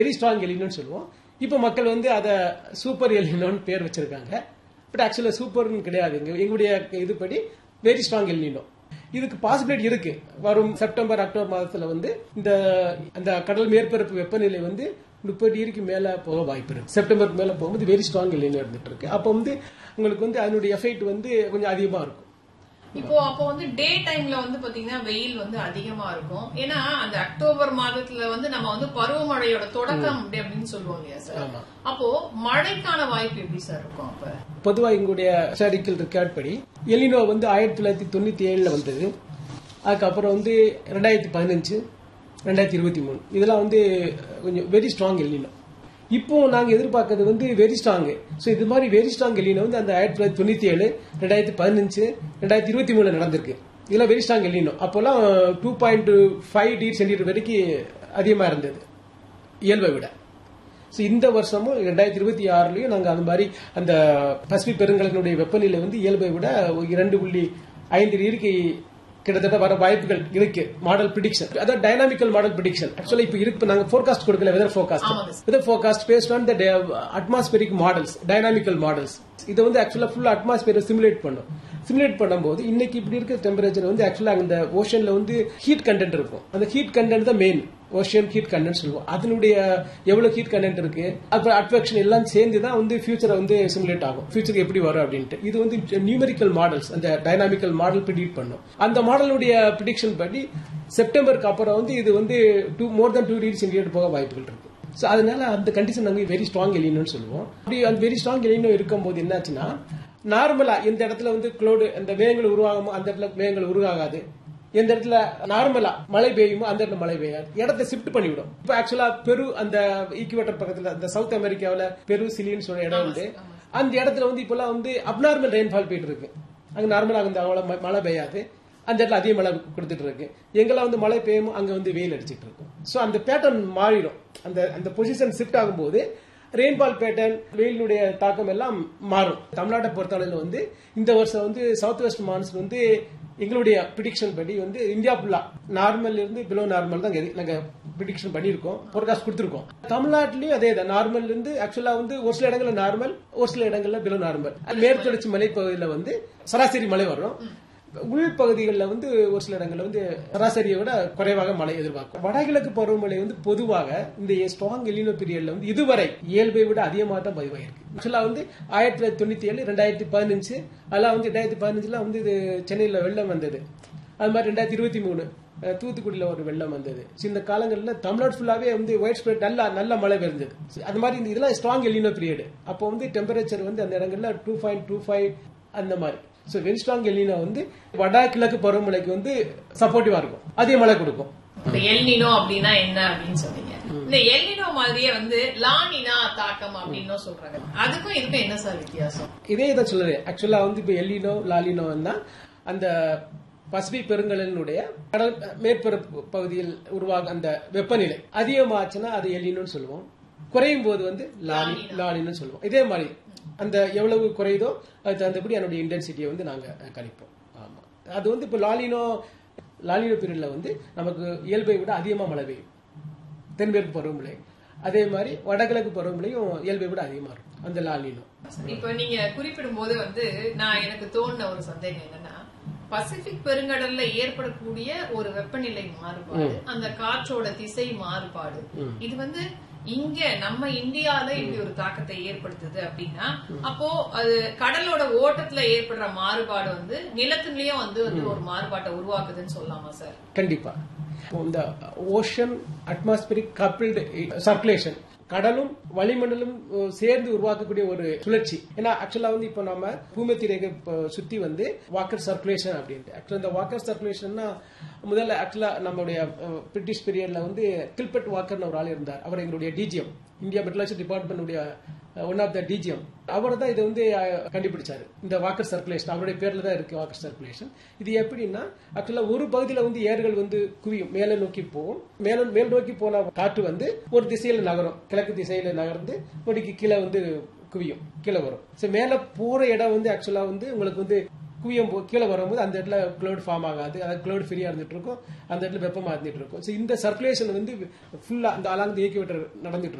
Very strong எலினோன்னு சொல்லுவோம் இப்போ மக்கள் வந்து அதை சூப்பர் எலினோன்னு பேர் வச்சிருக்காங்க பட் ஆக்சுவலாக சூப்பர்னு கிடையாது எங்க எங்களுடைய இதுபடி வெரி ஸ்ட்ராங் எலினோ இதுக்கு பாசிபிலிட்டி இருக்கு வரும் செப்டம்பர் அக்டோபர் மாதத்துல வந்து இந்த அந்த கடல் மேற்பரப்பு வெப்பநிலை வந்து முப்பது டிகிரிக்கு மேல போக வாய்ப்பு இருக்கு செப்டம்பருக்கு மேல போகும்போது வெரி ஸ்ட்ராங் எலினோ இருந்துட்டு இருக்கு அப்போ வந்து உங்களுக்கு வந்து அதனுடைய எஃபெக்ட் வந்து கொஞ்சம் அதிகமா இருக்கும் இப்போ அப்போ வந்து டே டைம்ல வந்து பாத்தீங்கன்னா வெயில் வந்து அதிகமா இருக்கும் ஏன்னா அந்த அக்டோபர் மாதத்துல வந்து நம்ம வந்து பருவமழையோட தொடக்கம் அப்படி அப்படின்னு சொல்லுவோம் இல்லையா சார் ஆமா. அப்போ மழைக்கான வாய்ப்பு எப்படி சார் இருக்கும் அப்ப பொதுவாக எங்களுடைய ஹிஸ்டாரிக்கல் ரெக்கார்ட் படி எலினோ வந்து ஆயிரத்தி தொள்ளாயிரத்தி தொண்ணூத்தி ஏழுல வந்தது அதுக்கப்புறம் வந்து ரெண்டாயிரத்தி பதினஞ்சு ரெண்டாயிரத்தி இருபத்தி மூணு இதெல்லாம் வந்து கொஞ்சம் வெரி ஸ்ட்ராங் எலினோ இப்போ நாங்க எதிர்பார்க்கறது வந்து வெரி ஸ்ட்ராங் ஸோ இது மாதிரி வெரி ஸ்ட்ராங் எலினோ வந்து அந்த ஆயிரத்தி தொள்ளாயிரத்தி தொண்ணூத்தி ஏழு ரெண்டாயிரத்தி பதினஞ்சு ரெண்டாயிரத்தி இருபத்தி மூணுல நடந்திருக்கு இதெல்லாம் வெரி ஸ்ட்ராங் எலினோ அப்போல்லாம் two point five degree centimetre வரைக்கும் அதிகமா இருந்தது இயல்பை விட ஸோ இந்த வருஷமும் ரெண்டாயிரத்தி இருபத்தி ஆறுலயும் நாங்க அந்த மாதிரி அந்த பசிபிக் பெருங்கடலினுடைய வெப்பநிலை வந்து இயல்பை விட ஒரு இரண்டு புள்ளி ஐந்து டிகிரிக்கு கிட்டத்தட்ட வர வாய்ப்புகள் இருக்கு மாடல் ப்ரிடிக்ஷன் அதாவது டைனாமிக்கல் மாடல் ப்ரிடிக்ஷன் ஆக்சுவலா இப்போ இருக்கு நாங்க ஃபோர்காஸ்ட் கொடுக்கல வெதர் ஃபோர்காஸ்ட் ஆமாங்க weather forecast based on the atmospheric models dynamical models இதை வந்து ஆக்சுவலா ஃபுல் அட்மாஸ்பியரை சிமுலேட் பண்ணும் சிமுலேட் பண்ணும்போது இன்னைக்கு இப்படி இருக்க டெம்பரேச்சர் வந்து ஆக்சுவலா அந்த ஓஷன்ல வந்து ஹீட் கண்டென்ட் இருக்கும் அந்த ஹீட் கண்டென்ட் தான் மெயின் ஓஷியன் ஹீட் கண்டென்ட் சொல்லுவோம் அதனுடைய எவ்வளவு ஹீட் கண்டென்ட் இருக்கு அப்புறம் அட்ராக்ஷன் எல்லாம் சேர்ந்து தான் வந்து ஃபியூச்சரை வந்து சிமுலேட் ஆகும் ஃபியூச்சருக்கு எப்படி வரும் அப்படின்ட்டு இது வந்து நியூமெரிக்கல் மாடல்ஸ் அந்த டைனாமிக்கல் மாடல் ப்ரிடிக்ட் பண்ணும் அந்த மாடலுடைய ப்ரிடிக்ஷன் படி செப்டம்பருக்கு அப்புறம் வந்து இது வந்து two more than two degree centigrade போக வாய்ப்புகள் இருக்கு ஸோ அதனால அந்த கண்டிஷன் நாங்கள் வெரி ஸ்ட்ராங் எலினோன்னு சொல்லுவோம் அப்படி அந்த வெரி ஸ்ட்ராங் எலினோ இருக்கும்போது என்னாச்சுன்னா நார்மலா இந்த இடத்துல வந்து க்ளோடு அந்த மேகங்கள் உருவாகுமோ அந்த இடத்துல மேகங்கள் உருவாகாது எந்த இடத்துல நார்மலா மழை பெய்யுமோ அந்த இடத்துல மழை பெய்யாது இடத்தை ஷிஃப்ட் பண்ணிவிடும் இப்போ ஆக்சுவலா பெரு அந்த ஈக்குவேட்டர் பக்கத்துல அந்த சவுத் அமெரிக்காவில் பெரு சிலின்னு சொல்ற இடம் உண்டு அந்த இடத்துல வந்து இப்பெல்லாம் வந்து அப்நார்மல் ரெயின்ஃபால் போயிட்டு இருக்கு அங்க நார்மலா அந்த அவ்வளவு ம- மழை பெய்யாது அந்த இடத்துல அதிக மழை கொடுத்துட்டு இருக்கு எங்கெல்லாம் வந்து மழை பெய்யுமோ அங்க வந்து வெயில் அடிச்சிட்டு இருக்கும் ஸோ அந்த பேட்டர்ன் மாறிடும் அந்த அந்த பொசிஷன் ஷிஃப்ட் ஆகும்போது ரெயின்பால் பேட்டர்ன் வெயிலுடைய தாக்கம் எல்லாம் மாறும் தமிழ்நாட்டை பொறுத்தளவில் வந்து இந்த வருஷம் வந்து சவுத் வெஸ்ட் மான்சூன் வந்து எங்களுடைய ப்ரிடிக்ஷன் படி வந்து இந்தியா ஃபுல்லா நார்மல் இருந்து பிலோ நார்மல் தான் எது- நாங்க ப்ரிடிக்ஷன் பண்ணியிருக்கோம் ஃபோர்காஸ்ட் கொடுத்துருக்கோம் தமிழ்நாட்டிலயும் அதே தான் நார்மல் இருந்து ஆக்சுவலா வந்து ஒரு சில இடங்கள்ல நார்மல் ஒரு சில இடங்கள்ல பிலோ நார்மல் மேற்கு தொடர்ச்சி மலைப்பகுதியில் வந்து சராசரி மழை வரும் உள் பகுதிகளில் வந்து ஒரு சில இடங்கள்ல வந்து சராசரியை விட குறைவாக மழை எதிர்பார்க்கும் வடகிழக்கு பருவமழை வந்து பொதுவாக இந்த ஸ்ட்ராங் எலினோ பீரியட்ல வந்து இதுவரை இயல்பை விட அதிகமாக தான் பதிவாயிருக்கு ஆக்சுவலா வந்து ஆயிரத்தி தொள்ளாயிரத்தி தொண்ணூத்தி ஏழு ரெண்டாயிரத்தி பதினஞ்சு அதெல்லாம் வந்து ரெண்டாயிரத்தி பதினஞ்சுல வந்து இது சென்னையில் வெள்ளம் வந்தது அது மாதிரி ரெண்டாயிரத்தி இருபத்தி மூணு அஹ், தூத்துக்குடியில ஒரு வெள்ளம் வந்தது So, இந்த காலங்களில் தமிழ்நாடு ஃபுல்லாவே வந்து ஒயிட் ஸ்ப்ரெட் நல்லா நல்ல மழை இருந்தது So, அது மாதிரி இந்த இதெல்லாம் ஸ்ட்ராங் எலினோ பீரியட் அப்போ வந்து டெம்பரேச்சர் வந்து அந்த இடங்கள்ல டூ பாயிண்ட் டூ ஃபைவ் அந்த மாதிரி ஸோ வெரி ஸ்ட்ராங் எலினோ வந்து வடகிழக்கு பருவமழைக்கு வந்து சப்போர்ட்டிவா இருக்கும் அதிக மழை கொடுக்கும் இந்த எல்னினோ அப்படின்னா என்ன அப்படின்னு சொன்னீங்க இந்த எல்னினோ மாதிரியே வந்து லானினா தாக்கம் அப்படின்னும் சொல்றாங்க அதுக்கும் இதுக்கும் என்ன சார் வித்தியாசம் இதே தான் சொல்லுறேன் ஆக்சுவலா வந்து இப்போ எல்லினோ லாலினோ தான் அந்த பசிபிக் பெருங்கடலினுடைய கடல் மேற்பரப்பு பகுதியில் உருவாக அந்த வெப்பநிலை அதிகமாச்சுன்னா அது எல்லினோன்னு சொல்லுவோம் குறையும் போது வந்து லாலி லாலின்னு சொல்லுவோம் இதே மாதிரி அந்த எவ்வளவு குறையுதோ அது தகுந்தபடி அதனுடைய இன்டென்சிட்டியை வந்து நாங்க கணிப்போம் ஆமா அது வந்து இப்போ லாலினோ லாலினோ பீரியட்ல வந்து நமக்கு இயல்பை விட அதிகமா மழை பெய்யும் தென்மேற்கு பருவமழை அதே மாதிரி வடகிழக்கு பருவமழையும் இயல்பை விட அதிகமா இருக்கும் அந்த லாலினோ இப்ப நீங்க குறிப்பிடும் போது வந்து நான் எனக்கு தோணுன ஒரு சந்தேகம் என்னன்னா பசிபிக் பெருங்கடல்ல ஏற்படக்கூடிய ஒரு வெப்பநிலை மாறுபாடு அந்த காற்றோட திசை மாறுபாடு இது வந்து இங்க நம்ம இந்தியால இப்படி ஒரு தாக்கத்தை ஏற்படுத்துது அப்படின்னா அப்போ அது கடலோட ஓட்டத்துல ஏற்படுற மாறுபாடு வந்து நிலத்திலயும் வந்து வந்து ஒரு மாறுபாட்டை உருவாக்குதுன்னு சொல்லலாமா சார் கண்டிப்பா இந்த ஓஷன் அட்மாஸ்பியரிக் கப்பிள்டு சர்க்குலேஷன் கடலும் வளிமண்டலும் அஹ், சேர்ந்து உருவாக்கக்கூடிய ஒரு சுழற்சி ஏன்னா ஆக்சுவலா வந்து இப்போ நம்ம பூமத்தி ரேகை இப்போ சுத்தி வந்து வாக்கர் சர்க்குலேஷன் அப்படின்ட்டு ஆக்சுவலா இந்த வாக்கர் சர்க்குலேஷன்னா முதல்ல ஆக்சுவலா நம்மளுடைய அஹ், பிரிட்டிஷ் பீரியட்ல வந்து கில்பர்ட் வாக்கர்னு ஒரு ஆள் இருந்தார் அவர் எங்களுடைய DGM India meteorology department one of the DGM அவர் தான் இதை வந்து அஹ், கண்டுபிடிச்சாரு இந்த வாக்கர் சர்க்குலேஷன் அவருடைய பேர்ல தான் இருக்கு வாக்கர் சர்க்குலேஷன் இது எப்படின்னா ஆக்சுவலா ஒரு பகுதியில வந்து ஏர்கள் வந்து குவியும் மேலே நோக்கி போகும் மேல மேல் நோக்கி போன காற்று வந்து ஒரு திசையில நகரும் கிழக்கு திசையில நகர்ந்து நொடிக்கு கீழே வந்து குவியும் கீழே வரும் சோ மேல போற இடம் வந்து ஆக்சுவலா வந்து உங்களுக்கு வந்து குவியம் போ- கீழே வரும்போது அந்த இடத்துல க்ளவுட் ஃபார்ம் ஆகாது அதாவது க்ளவுட் ஃப்ரீயா இருந்துட்டு இருக்கும் அந்த இடத்துல வெப்பமா இருந்துட்டு இருக்கும் ஸோ இந்த சர்க்குலேஷன் வந்து ஃபுல்லா அந்த அலாங் ஈக்குவேட்டர் நடந்துட்டு இருக்கும்